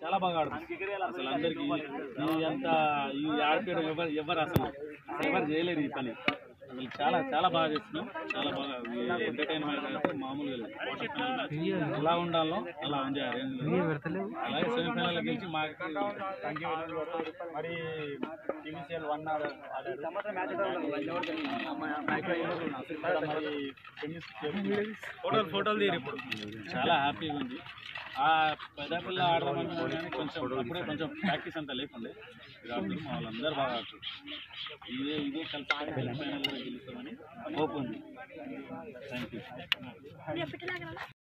చాలా బాగా ఆడుతుంది అసలు అందరికి ఈ అంత ఈ ఆడిపోయడం ఎవరు ఎవరు అసలు అసలు ఎవరు చేయలేరు ఈ పని అసలు చాలా చాలా బాగా చేస్తున్నాం చాలా బాగా ఎంటర్టైన్మెంట్ అయితే మామూలుగా లేదు ఎలా ఉండాలో అలా ఉంది ఆ range లో. అలాగే సెమీఫైనల్ గెలిచి మాకు మరి టీవీసీఎల్ వన్ ఆడారు ఫోటోలు ఫోటోలు తీరు ఇప్పుడు చాలా హ్యాపీగా ఉంది ఆ పెద్ద పిల్ల ఆడదామని కానీ కొంచెం అప్పుడే కొంచెం ప్రాక్టీస్ అంతా లేకుండే కాబట్టి మా వాళ్ళందరూ బాగా ఆడుతారు ఇదే ఇదే కలిసి ఫైనల్ కూడా గెలుస్తామని హోప్ ఉంది థ్యాంక్ యూ